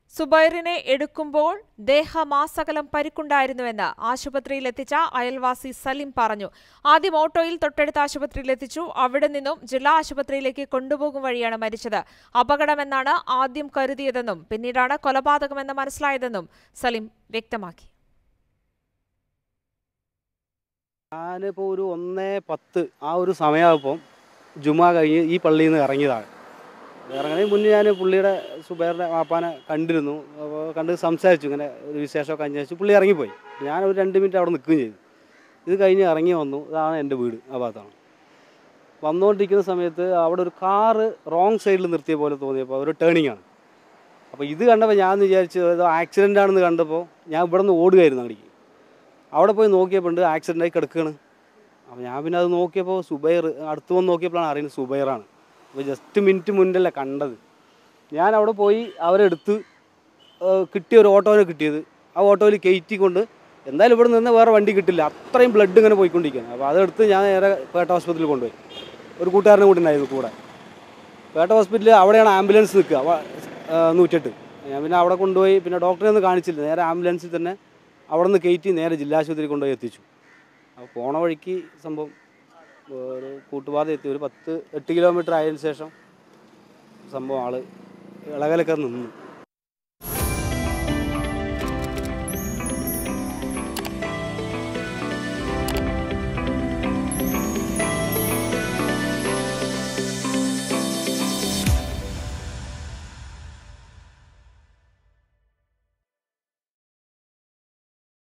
സുബൈറിനെ എടുക്കുമ്പോൾ ദേഹമാസകലം പരിക്കുണ്ടായിരുന്നുവെന്ന് ആശുപത്രിയിൽ എത്തിച്ച അയൽവാസി സലിം പറഞ്ഞു ആദ്യം ഓട്ടോയിൽ തൊട്ടടുത്ത ആശുപത്രിയിൽ എത്തിച്ചു അവിടെ നിന്നും ജില്ലാ ആശുപത്രിയിലേക്ക് കൊണ്ടുപോകും വഴിയാണ് മരിച്ചത് അപകടമെന്നാണ് ആദ്യം കരുതിയതെന്നും പിന്നീടാണ് കൊലപാതകമെന്ന് മനസ്സിലായതെന്നും സലിം വ്യക്തമാക്കി ഞാനിപ്പോൾ ഒരു ഒന്നേ പത്ത് ആ ഒരു സമയമായപ്പം ജുമാ കഴിഞ്ഞ് ഈ പള്ളിയിൽ നിന്ന് ഇറങ്ങിയതാണ് ഇറങ്ങുന്നതിന് മുന്നേ ഞാൻ പുള്ളിയുടെ സുബൈറിൻ്റെ വാപ്പാനെ കണ്ടിരുന്നു അപ്പോൾ കണ്ട് സംസാരിച്ചു ഇങ്ങനെ ഒരു വിശേഷമൊക്കെ അന്വേഷിച്ചു പുള്ളി ഇറങ്ങിപ്പോയി ഞാൻ ഒരു രണ്ട് മിനിറ്റ് അവിടെ നിൽക്കുകയും ചെയ്തു ഇത് കഴിഞ്ഞ് ഇറങ്ങി വന്നു ഇതാണ് എൻ്റെ വീട് ആ ഭാഗത്താണ് വന്നുകൊണ്ടിരിക്കുന്ന സമയത്ത് അവിടെ ഒരു കാറ് റോങ് സൈഡിൽ നിർത്തിയ പോലെ തോന്നിയപ്പോൾ ഒരു ടേണിംഗ് ആണ് അപ്പോൾ ഇത് കണ്ടപ്പോൾ ഞാൻ വിചാരിച്ചു ഏതോ ആക്സിഡൻ്റ് ആണെന്ന് കണ്ടപ്പോൾ ഞാൻ ഇവിടെ നിന്ന് ഓടുകയായിരുന്നു അങ്ങോട്ടേക്ക് അവിടെ പോയി നോക്കിയപ്പോൾ ഉണ്ട് ആക്സിഡൻ്റ് ആയി കിടക്കുകയാണ് അപ്പോൾ ഞാൻ പിന്നെ അത് നോക്കിയപ്പോൾ സുബൈർ അടുത്ത് വന്ന് നോക്കിയപ്പോഴാണ് അറിയുന്നത് സുബൈറാണ് അപ്പോൾ ജസ്റ്റ് മിനിറ്റ് മുന്നല്ലേ കണ്ടത് ഞാൻ അവിടെ പോയി അവരെടുത്ത് ഏഹ്, കിട്ടിയ ഒരു ഓട്ടോനെ കിട്ടിയത് ആ ഓട്ടോയിൽ കയറ്റിക്കൊണ്ട് എന്തായാലും ഇവിടെ നിന്ന് വേറെ വണ്ടി കിട്ടില്ല അത്രയും ബ്ലഡ് ഇങ്ങനെ പോയിക്കൊണ്ടിരിക്കുകയാണ് അപ്പോൾ അതെടുത്ത് ഞാൻ നേരെ പേട്ട ഹോസ്പിറ്റലിൽ കൊണ്ടുപോയി ഒരു കൂട്ടുകാരനെ കൂടി ഉണ്ടായിരുന്നു കൂടെ പേട്ട ഹോസ്പിറ്റലിൽ അവിടെയാണ് ആംബുലൻസ് നിൽക്കുക അവ- ഏഹ്, നൂറ്റെട്ട് ഞാൻ പിന്നെ അവിടെ കൊണ്ടുപോയി പിന്നെ ഡോക്ടറെ ഒന്നും കാണിച്ചില്ല നേരെ ആംബുലൻസിൽ തന്നെ അവിടെ നിന്ന് കയറ്റി നേരെ ജില്ലാശുപത്രി കൊണ്ടുപോയി എത്തിച്ചു അപ്പോൾ പോണ വഴിക്ക് സംഭവം ഒരു കൂട്ടുപാത എത്തി ഒരു പത്ത് എട്ട് കിലോമീറ്റർ ആയതിനു ശേഷം സംഭവം ആള് ഇളകലൊക്കെ നിന്നു